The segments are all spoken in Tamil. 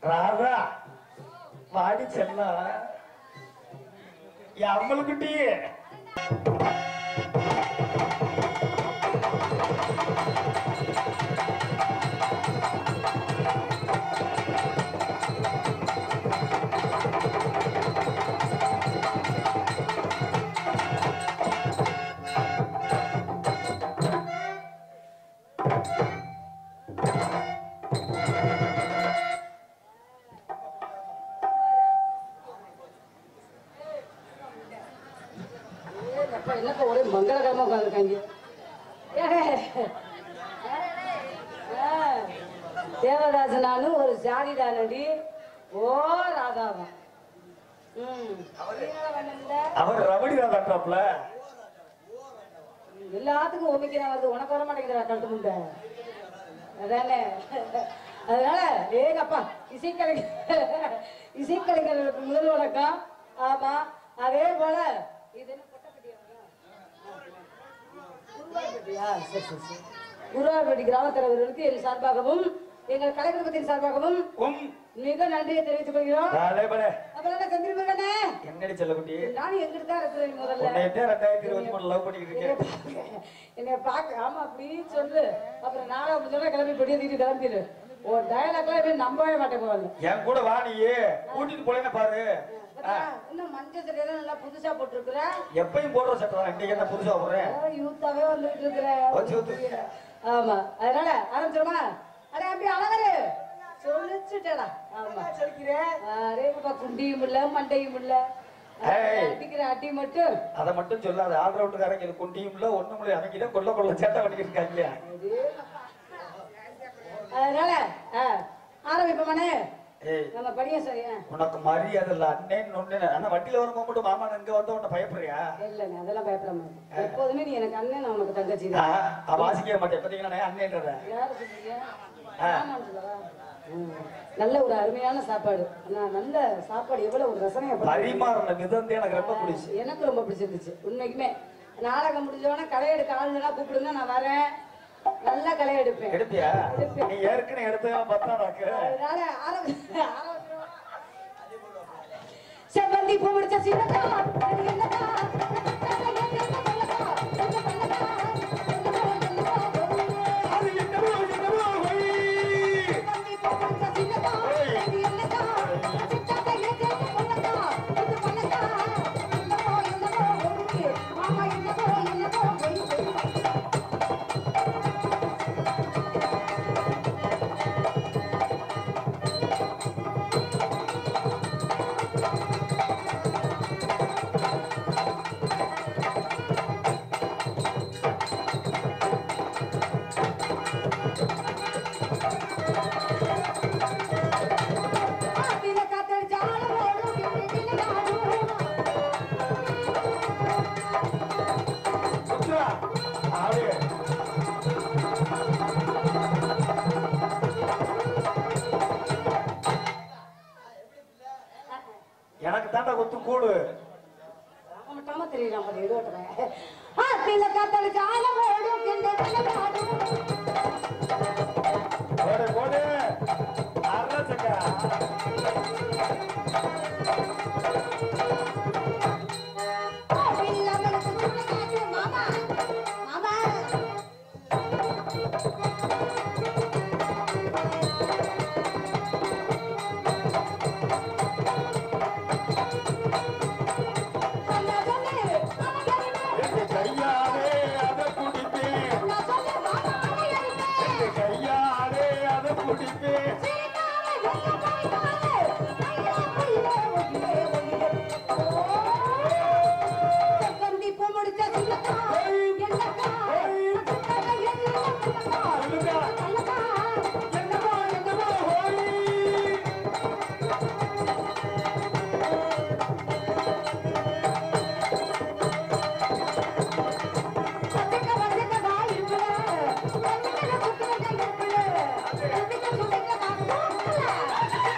ராதா வாடி செல்லா என் அம்மலுக்குட்டி அப்பா என்னப்பா ஒரே மங்களகரமா உட்காந்துருக்காங்க தேவதாசனானு ஒரு ஜாதி தானடி ஓ ராதாவா ம் நீங்களா வந்திருந்த? அவர் ரவடி ராதாட்டாப்ல எல்லாத்துக்கும் ஓமிக்கிறேன் வருது உனக்கு வர மாட்டேங்குதுடா கழுத்து முண்டை அதானே அதனால ஏங்கப்பா இசைக்கலைஞர் இசைக்கலைஞர்களுக்கு முதல் வணக்கம் ஆமா அதே போல இது என்ன பொட்டப்பட்டியா குருவாய்பட்டியா சரி சரி சரி குருவாய்பட்டி கிராமத் தலைவர்களுக்கு என் சார்பாகவும் எங்கள் கலைக்குடும்பத்தின் சார்பாகவும் உம் மிக நன்றியை தெரிவித்துக் கொள்கிறோம் தலைபட அப்புறம் என்ன சந்திரமுருகனே என்னடி செல்லக்குட்டி நானும் எங்கிட்டு தான் இருக்கிறேன் முதல்ல உன்னை ரெண்டாயிரத்தி இருபத்தி மூணு லவ் பண்ணிக்கிட்டு என்னைய இருக்கேன் பாக்க- என்னைய பார்க்க ஆமா அப்படி சொல்லு அப்புறம் நானும் அப்படி சொல்ல கிளம்பி பெரிய தீட்டு கிளம்பிடு ஒரு டயலாக்லாம் எப்படி நம்பவே மாட்டேன் போகல என் கூட வா நீ கூட்டிட்டு போலேன்னு பாரு இன்னும் மஞ்சள் சட்டையெல்லாம் நல்லா புதுசா போட்டிருக்கிற எப்பயும் போடுற சட்டை தான் இன்னைக்கு என்ன புதுசா போடுறேன் யூத்தாவே வந்துட்டு இருக்கிற வச்சு ஊத்து. ஆமா அதனால ஆரம்பிச்சிருமா அடே அப்படி அழகரு சொல்லிச்சுட்டடா ஆமா அரே பாப்பா குண்டியும் இல்ல மண்டையும் இல்ல ஏய். அடிக்கிற அடி மட்டும் அதை மட்டும் சொல்லாத ஆல்ரவுண்டுக்காரங்க இது குண்டியும் இல்ல ஒண்ணும் இல்ல அவங்க கொல்ல கொள்ள சேட்டை பண்ணிக்கிட்டு இருக்காங்க அதனால ஆ, ஆரம்பிப்போமானே ஏய் நம்ம படிய சரியா உனக்கு மரியாதை இல்ல அண்ணேன்னு ஒண்ணு ஆனா வண்டியில வரும்போது மட்டும் மாமா இங்க வந்த உடனே பயப்படுறியா இல்லைண்ணே அதெல்லாம் பயப்பட மாட்டேன் எப்போதுமே நீ எனக்கு அண்ணன் நான் உனக்கு தங்கச்சி ஆ, தான் அவ வாசிக்கவே மாட்டேன் பாத்தீங்கன்னா அண்ணேன்றத யாரு சொல்றீங்க ஆமான்னு சொல்லவா? ம். நல்ல ஒரு அருமையான சாப்பாடு நான் நல்ல சாப்பாடு எவ்வளவு ஒரு ரசனையா பண்ணி- பரிமாறின விதம் தான் எனக்கு ரொம்ப பிடிச்சு எனக்கு ரொம்ப பிடிச்சிருந்துச்சு உண்மைக்குமே நாடகம் முடிஞ்சோடனே களை எடுக்க ஆளுனா கூப்பிடுங்க நான் வரேன் நல்லா களை எடுப்பேன் எடுப்பியா எடுப்பேன். நீ ஏற்கனவே எடுத்தவன் பார்த்தா எனக்கு அதனால ஆரம்பி- ஆரம்பிச்சிருவோம். செவ்வந்தி பூ முடிச்ச சீனக்கா அது என்னக்கா அது என்னவோ என்னவோ ஒய். செவ்வந்தி பூ முடிச்ச சீனக்கா அது என்னக்கா சித்தாத ஏத்தே பொண்ணக்கா இது பண்ணக்கா என்னவோ என்னவோ ஒழுங்கு மாமா என்னவோ என்னவோ ஒழுங்கு ஆத்தில காத்தடிச்சாலும் ஓடும் கிண்டி நாடும் சுத்துறா. ஆடு. எனக்கு தாண்டா குத்து கூடு மட்டும் தெரியலாம் பாரு எது ஓட்டுறேன் ஆத்தில காத்தடிச்சாலும் ஓடும் கிண்டி நாடும் போடு போடு அரசக்கா ரெண்டு கையாலே அதை குடிப்பேன் ரெண்டு கையாலே அதை குடிப்பேன் என்னமோ என்னமோ ஹோய் சொல்லுங்க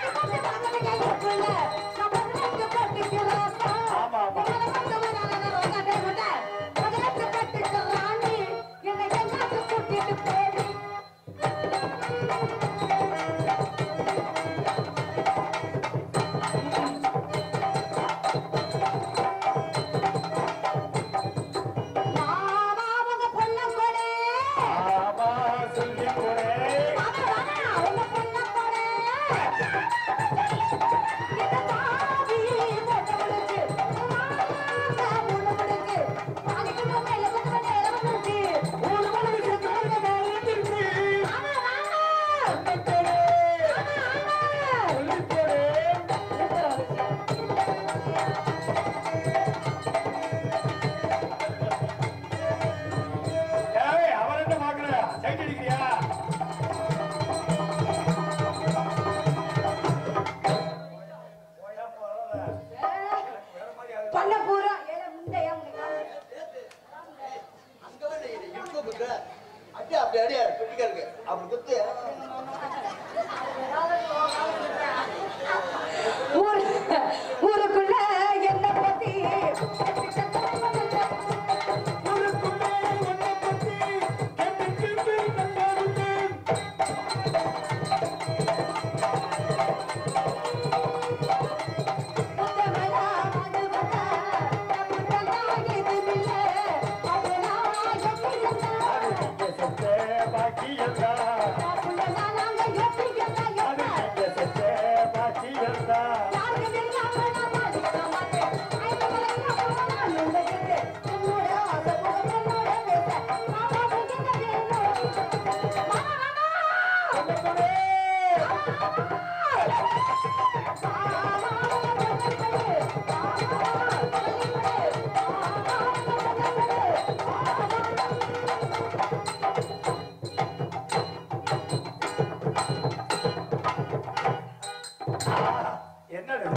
என்னது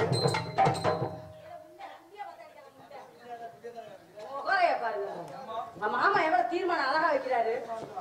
முகரைய பாருங்க நம்ம மாமா எவ்வளவு தீர்மானம் அழகா வைக்கிறாரு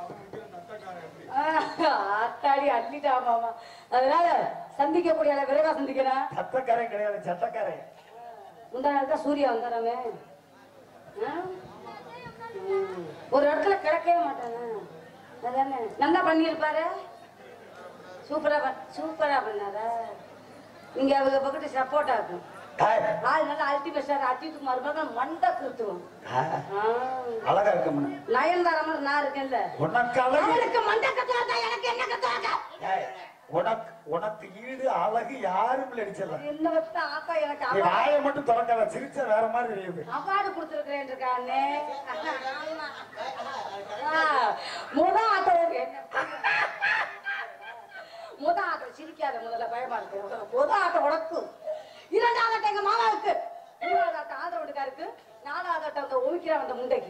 ஆத்தாடி அள்ளிட்டா மாமா அதனால சந்திக்கக்கூடிய ஆளை விரைவா சந்திக்கிறேன் சத்தக்காரன் கிடையாது சட்டக்காரன் முந்தா நாள் தான் சூர்யா வந்தாராமே ஆ? ம். ஒரு இடத்துல கிடக்கவே மாட்டானே அதானே நல்லா பண்ணியிருப்பாரு சூப்பரா பண் சூப்பரா பண்ணாரா நீங்க அவங்க பக்கத்து சப்போர்ட்டா இருக்கும் ஹாய். ஆள் நல்லா அல்டி பேசாரு அட்டிட்டு மறுபடியும் மண்டை குத்துவோம் ஆ, அழகா இருக்கம்னு நயன்தாரா மாதிரி நான் இருக்கேன்ல உனக்கு அழகு அவனுக்கு மண்டை கத்துவாங்க எனக்கு என்ன கத்துவாங்க ஏய், உனக்கு உனக்கு ஈடு அழகு யாரும் இல்லை அடிச்சிடலாம் என்ன வச்சா ஆத்தா எனக்கு நீ award- வாயை மட்டும் திறக்காத சிரிச்சா வேற மாதிரி தெரியுது அவார்டு கொடுத்துருக்கிறேன் இருக்கானே முத ஆட்டம் என்ன முத ஆட்டம் சிரிக்காத முதல்ல பயமா இருக்கு முத ஆட்டம் உனக்கு இரண்டாவது ஆட்டம் எங்க மாமாவுக்கு மூணாவது ஆட்டம் ஆதரவு வீட்டுக்காருக்கு நாலாவது ஆட்டம் அந்த ஒழிக்கிற அந்த முண்டைக்கு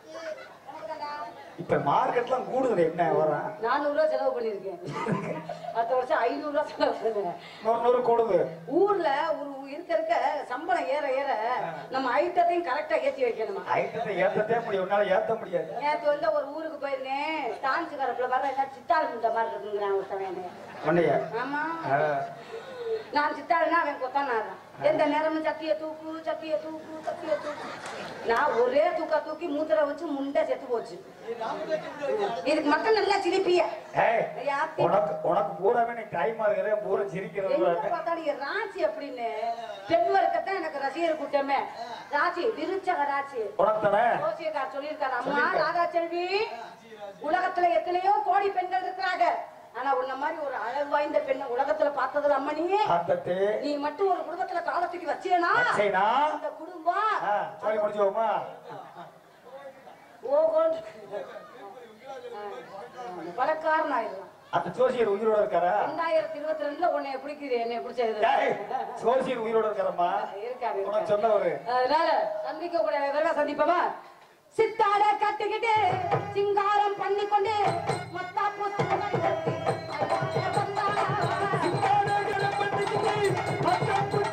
இப்ப மார்க்கெட்லாம் கூடுதல் என்ன வரும் நானூறு ரூபா செலவு பண்ணிருக்கேன் அடுத்த வருஷம் ஐநூறு ரூபா செலவு பண்ணுவேன் நூறு நூறு கூடுது ஊர்ல ஒரு இருக்க இருக்க சம்பளம் ஏற ஏற நம்ம ஐட்டத்தையும் கரெக்டா ஏத்தி வைக்கணுமா ஐட்டத்தை ஏத்தத்தே முடியும் உன்னால ஏத்த முடியாது நேத்து வந்து ஒரு ஊருக்கு போயிருந்தேன் டான்ஸ் கரப்புல வர என்ன சித்தாள் முண்ட மாதிரி இருக்குங்கிறான் ஒருத்தவன் என்னைய. உன்னைய ஆமா ஆ, நான் சித்தாள்னா அவன் கொத்தானாரான் எந்த நேரமும் சத்திய தூக்கு சத்திய தூக்கு சத்திய தூக்கு நான் ஒரே தூக்க தூக்கி மூத்திர வச்சு முண்டை செத்து போச்சு இதுக்கு மட்டும் நல்லா சிரிப்பிய ஏய், யாத்தி உனக்கு உனக்கு பூராவே நீ டைமா இருக்கிறேன் பூரா எங்க சிரிக்கிறது பார்த்தாலும் என் ராசி அப்படின்னு பெண் வர்க்கத்தான் எனக்கு ரசிகர் கூட்டமே ராசி விருச்சக ராசி உனக்கு தானே ஜோசியக்கார் சொல்லியிருக்காரு அம்மா சொல்லியிருக்காரு. ராதா செல்வி உலகத்துல எத்தனையோ கோடி பெண்கள் இருக்கிறாங்க ஆனா உன்ன மாதிரி ஒரு அழகு வாய்ந்த பெண்ணை உலகத்துல பார்த்ததுல அம்மா நீ அத்தத்தே நீ மட்டும் ஒரு குடும்பத்துல காலத்துக்கு வச்சேனா அச்சைனா அந்த குடும்பம் ஆ, சொல்லி முடிச்சுவோமா ஓகோன்னு பணக்காரன் ஆயிடலாம் அந்த ஜோசியர் உயிரோட இருக்காரா ரெண்டாயிரத்தி இருபத்தி ரெண்டுல உன்னை பிடிக்குது என்னை பிடிச்சது ஏய், ஜோசியர் உயிரோட இருக்காரம்மா இருக்காரு உனக்கு இருக்காரு. சொன்னவரு அதனால சந்திக்க கூட விரைவா சந்திப்போமா சித்தாட கட்டிக்கிட்டு சிங்காரம் பண்ணிக்கொண்டு மத்தாப்பு சுமந்து வந்தாளா. மத்தாப்பு